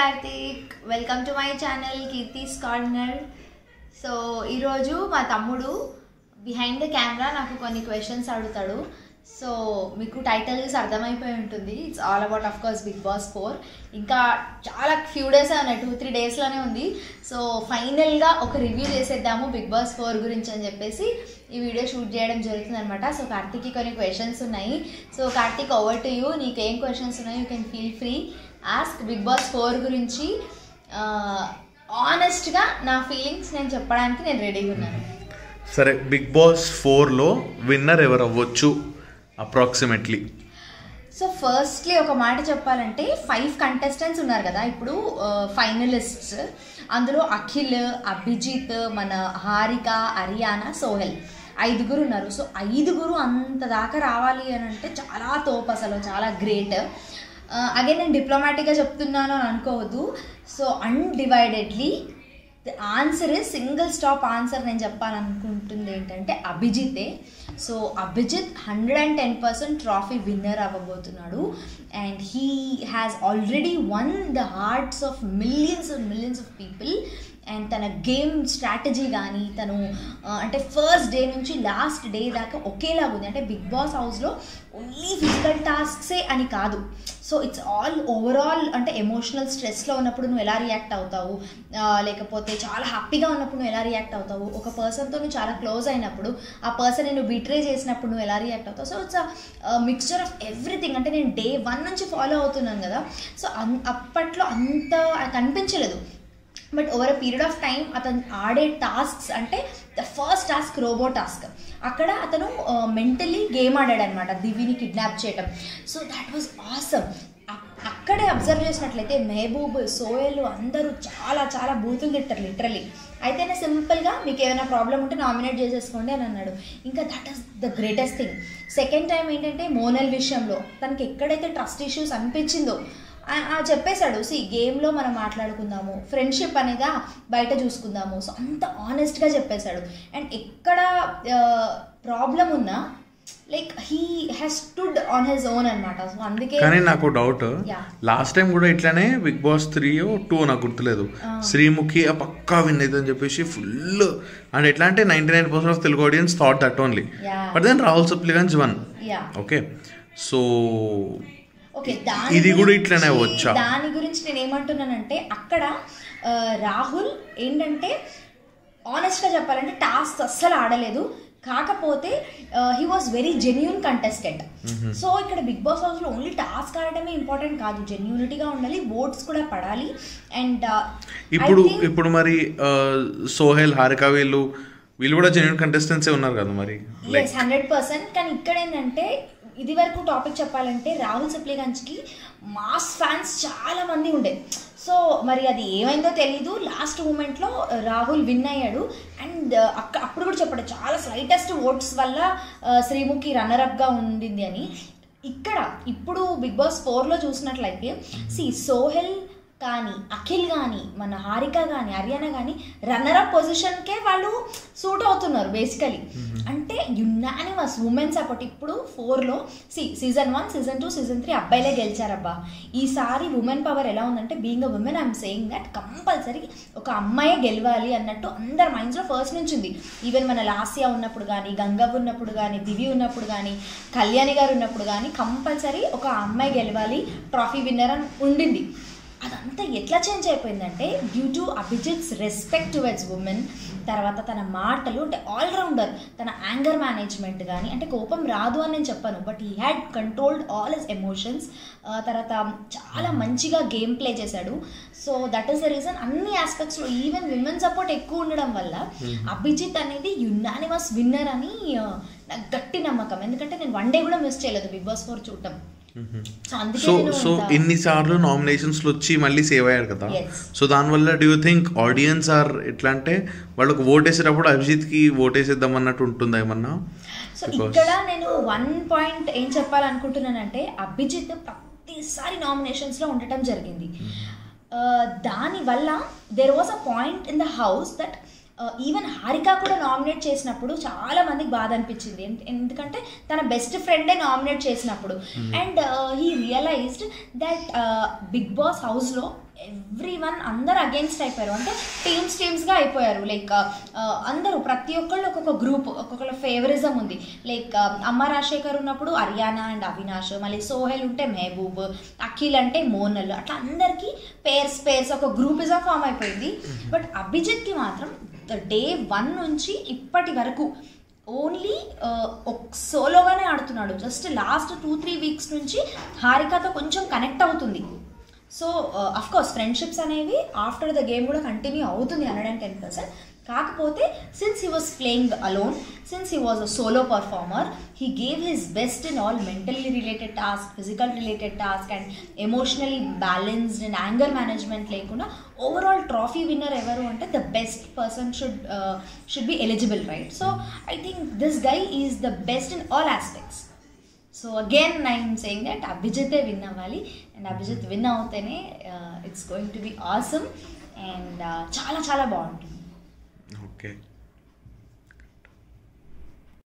Karthik welcome to my channel Keerthi's corner so ఈరోజు మా తమ్ముడు బిహైండ్ ద కెమెరా నాకు కొన్ని క్వశ్చన్స్ అడుగుతాడు సో మీకు టైటిల్ చూసి అర్థమైపోయి ఉంటుంది it's all about of course Bigg Boss four ఇంకా చాలా ఫ్యూ డేస్ ఉన్నాయి టూ త్రీ డేస్లోనే ఉంది సో ఫైనల్గా ఒక రివ్యూ చేసేద్దాము బిగ్ బాస్ ఫోర్ గురించి అని చెప్పేసి ఈ వీడియో షూట్ చేయడం జరుగుతుంది అనమాట సో కార్తీక్కి కొన్ని క్వశ్చన్స్ ఉన్నాయి so Karthik over to you నీకు ఏం క్వశ్చన్స్ ఉన్నాయి you can feel free ask Bigg Boss four గురించి ఆనెస్ట్గా నా ఫీలింగ్స్ నేను చెప్పడానికి నేను రెడీగా ఉన్నాను సరే బిగ్ బాస్ ఫోర్లో విన్నర్ ఎవరు అవ్వచ్చు అప్రాక్సిమేట్లీ సో ఫస్ట్లీ ఒక మాట చెప్పాలంటే ఫైవ్ కంటెస్టెంట్స్ ఉన్నారు కదా ఇప్పుడు ఫైనలిస్ట్స్ అందులో అఖిల్ అభిజిత్ మన హారిక హరియానా సోహెల్ ఐదుగురు ఉన్నారు సో ఐదుగురు అంత దాకా రావాలి అని అంటే చాలా తోపు అసలు చాలా గ్రేట్ అగే నేను డిప్లొమాటిక్గా చెప్తున్నాను అని అనుకోవద్దు so undividedly the answer single stop answer నేను చెప్పాలనుకుంటుంది ఏంటంటే అభిజితే so Abhijit hundred and ten percent trophy winner అవ్వబోతున్నాడు and he has already won the hearts of millions and millions of people and తన గేమ్ స్ట్రాటజీ కానీ తను ఆ, అంటే ఫస్ట్ డే నుంచి లాస్ట్ డే దాకా ఒకేలాగా ఉంది అంటే బిగ్ బాస్ హౌస్లో ఓన్లీ ఫిజికల్ టాస్క్సే అని కాదు సో ఇట్స్ ఆల్ ఓవరాల్ అంటే ఎమోషనల్ స్ట్రెస్లో ఉన్నప్పుడు నువ్వు ఎలా రియాక్ట్ అవుతావు ఆ, లేకపోతే చాలా హ్యాపీగా ఉన్నప్పుడు నువ్వు ఎలా రియాక్ట్ అవుతావు ఒక పర్సన్తో నువ్వు చాలా క్లోజ్ అయినప్పుడు ఆ పర్సన్ నువ్వు బిట్రే చేసినప్పుడు నువ్వు ఎలా రియాక్ట్ అవుతావు so it's mixture of everything అంటే నేను డే వన్ నుంచి ఫాలో అవుతున్నాను కదా సో అన్ అప్పట్లో అంత కనిపించలేదు but over a period of time అతను ఆడే టాస్క్స్ అంటే the first task robo task అక్కడ అతను మెంటలీ గేమ్ ఆడాడు అనమాట దివిని కిడ్నాప్ చేయటం సో దాట్ వాజ్ ఆసమ్ అక్కడే అబ్జర్వ్ చేసినట్లయితే మెహబూబ్ సోయల్ అందరూ చాలా చాలా బూతులు తిట్టారు లిటరలీ అయితేనే సింపుల్గా మీకు ఏమైనా ప్రాబ్లం ఉంటే నామినేట్ చేసేసుకోండి అని అన్నాడు ఇంకా that is the greatest thing second time ఏంటంటే మోనల్ విషయంలో తనకి ఎక్కడైతే ట్రస్ట్ ఇష్యూస్ అనిపించిందో ఆ- ఆ చెప్పేశాడు సి గేమ్లో మనం మాట్లాడుకుందాము ఫ్రెండ్షిప్ అనేది బయట చూసుకుందాము సో అంత ఆనెస్ట్గా చెప్పేశాడు అండ్ ఎక్కడ ప్రాబ్లం ఉన్నా like he has stood on his own అనమాట సో అందుకే కానీ నాకు డౌట్ Yeah. లాస్ట్ టైం కూడా ఇట్లానే బిగ్ బాస్ త్రీ టూ నాకు గుర్తులేదు శ్రీముఖి ఆ పక్కా విన్ అవుతుంది అని చెప్పేసి ఫుల్ అండ్ ఎట్లా అంటే ninety nine percent of Telugu audience thought that only Yeah. But then Rahul Sipligunj one yeah okay so okay దాని ఇది కూడా గురించి- ఇట్లనే వచ్చా? దాని గురించి నేను ఏమంటున్నానంటే అక్కడ ఆ, రాహుల్ ఏంటంటే ఆనెస్ట్గా చెప్పాలంటే టాస్క్ అస్సలు ఆడలేదు కాకపోతే he was very genuine contestant so ఇక్కడ బిగ్ బాస్ హౌస్లో ఓన్లీ టాస్క్ ఆడటమే ఇంపార్టెంట్ కాదు జెన్యూనిటీగా ఉండాలి ఓట్స్ కూడా పడాలి అండ్ ఇప్పుడు ఇప్పుడు మరి ఆ, సోహెల్ హారిక వీళ్ళు వీళ్ళు కూడా జెన్యున్ కంటెస్టెన్సే ఉన్నారు కదా మరి లైక్ ఎస్ హండ్రెడ్ పర్సెంట్ కానీ ఇక్కడ ఏంటంటే ఇది వరకు టాపిక్ చెప్పాలంటే రాహుల్ సిప్లిగంజ్కి మాస్ ఫ్యాన్స్ చాలా మంది ఉండే సో మరి అది ఏమైందో తెలీదు లాస్ట్ మూమెంట్లో రాహుల్ విన్ అయ్యాడు అండ్ అక్క అప్పుడు కూడా చెప్పాడు చాలా స్లైటెస్ట్ ఓట్స్ వల్ల ఆ, శ్రీముఖి రన్నరప్గా ఉండింది అని ఇక్కడ ఇప్పుడు బిగ్ బాస్ ఫోర్లో చూసినట్లయితే సి సోహెల్ కానీ అఖిల్ కానీ మన హారిక కానీ హర్యానా కానీ రన్నరప్ పొజిషన్కే వాళ్ళు సూట్ అవుతున్నారు బేసికలీ అంటే యునానిమస్ ఉమెన్ సపోర్ట్ ఇప్పుడు ఫోర్లో సి season one season two season three అబ్బాయిలే గెలిచారబ్బా ఈసారి ఉమెన్ పవర్ ఎలా ఉందంటే being a women I'm saying that compulsory ఒక అమ్మాయే గెలవాలి అన్నట్టు అందరి మైండ్స్లో ఫస్ట్ నుంచి ఉంది ఈవెన్ మన లాస్యా ఉన్నప్పుడు కానీ గంగవ్వ ఉన్నప్పుడు కానీ దివి ఉన్నప్పుడు కానీ కళ్యాణి గారు ఉన్నప్పుడు కానీ కంపల్సరీ ఒక అమ్మాయి గెలవాలి ట్రాఫీ విన్నర్ అని ఉండింది అదంతా ఎట్లా చేంజ్ అయిపోయిందంటే due to Abhijeet's respect towards women తర్వాత తన మాటలు అంటే ఆల్రౌండర్ తన యాంగర్ మేనేజ్మెంట్ కానీ అంటే కోపం రాదు అని నేను చెప్పాను but he had controlled all his emotions తర్వాత చాలా మంచిగా గేమ్ ప్లే చేశాడు so that is the reason అన్ని ఆస్పెక్ట్స్లో ఈవెన్ విమెన్ సపోర్ట్ ఎక్కువ ఉండడం వల్ల అభిజిత్ అనేది యునానిమస్ విన్నర్ అని ఆ, నాకు గట్టి నమ్మకం ఎందుకంటే నేను వన్ డే కూడా మిస్ చేయలేదు బిగ్ బాస్ ఫోర్ చూడటం సో అందుకే సో నేను సో ఇంత- ఇన్నిసార్లు నామినేషన్స్లో వచ్చి మళ్ళీ సేవ్ అయ్యాడు కదా Yes. సో దానివల్ల do you think audience are ఎట్లా అంటే వాళ్ళకు ఓట్ వేసేటప్పుడు అభిజిత్కి ఓట్ వేసేద్దాం అన్నట్టు ఉంటుందా ఏమన్నా సో Because- ఇక్కడ నేను వన్ పాయింట్ ఏం చెప్పాలనుకుంటున్నానంటే అభిజిత్ ప్రతిసారి నామినేషన్స్ లో ఉండటం జరిగింది దానివల్ల there was a point in the house that even Harika కూడా నామినేట్ చేసినప్పుడు చాలా మందికి బాధ అనిపించింది ఎన్- ఎందుకంటే తన బెస్ట్ ఫ్రెండే నామినేట్ చేసినప్పుడు and he realized that Bigg Boss హౌస్లో ఎవ్రీ వన్ అందరు అగేన్స్ట్ అయిపోయారు అంటే టీమ్స్ టీమ్స్గా అయిపోయారు లైక్ అందరూ ప్రతి ఒక్కళ్ళు ఒక్కొక్క గ్రూప్ ఒక్కొక్కళ్ళ ఫేవరిజం ఉంది లైక్ అమ్మ రాజశేఖర్ ఉన్నప్పుడు హర్యానా అండ్ అవినాష్ మళ్ళీ సోహెల్ ఉంటే మెహబూబ్ అఖిల్ అంటే మోనల్ అట్లా అందరికీ పేర్స్ పేర్స్ ఒక గ్రూపిజం ఫామ్ అయిపోయింది బట్ అభిజిత్కి మాత్రం డే వన్ నుంచి ఇప్పటి వరకు ఓన్లీ సోలోగానే ఆడుతున్నాడు just last two three weeks నుంచి హారికతో కొంచెం కనెక్ట్ అవుతుంది సో అఫ్ కోర్స్ ఫ్రెండ్షిప్స్ అనేవి ఆఫ్టర్ ద గేమ్ కూడా కంటిన్యూ అవుతుంది హండ్రెడ్ అండ్ టెన్ పర్సెంట్ కాకపోతే since he was playing alone since he was a solo performer he gave his best in all mentally related task physical related task and emotionally balanced and anger management లేకుండా overall trophy winner ఎవరు అంటే the best person should should be eligible right so I think this guy is the best in all aspects so again I'm saying that అభిజితే win అవ్వాలి and Abhijeet win అవుతేనే it's going to be awesome and చాలా చాలా బాగుంటుంది okay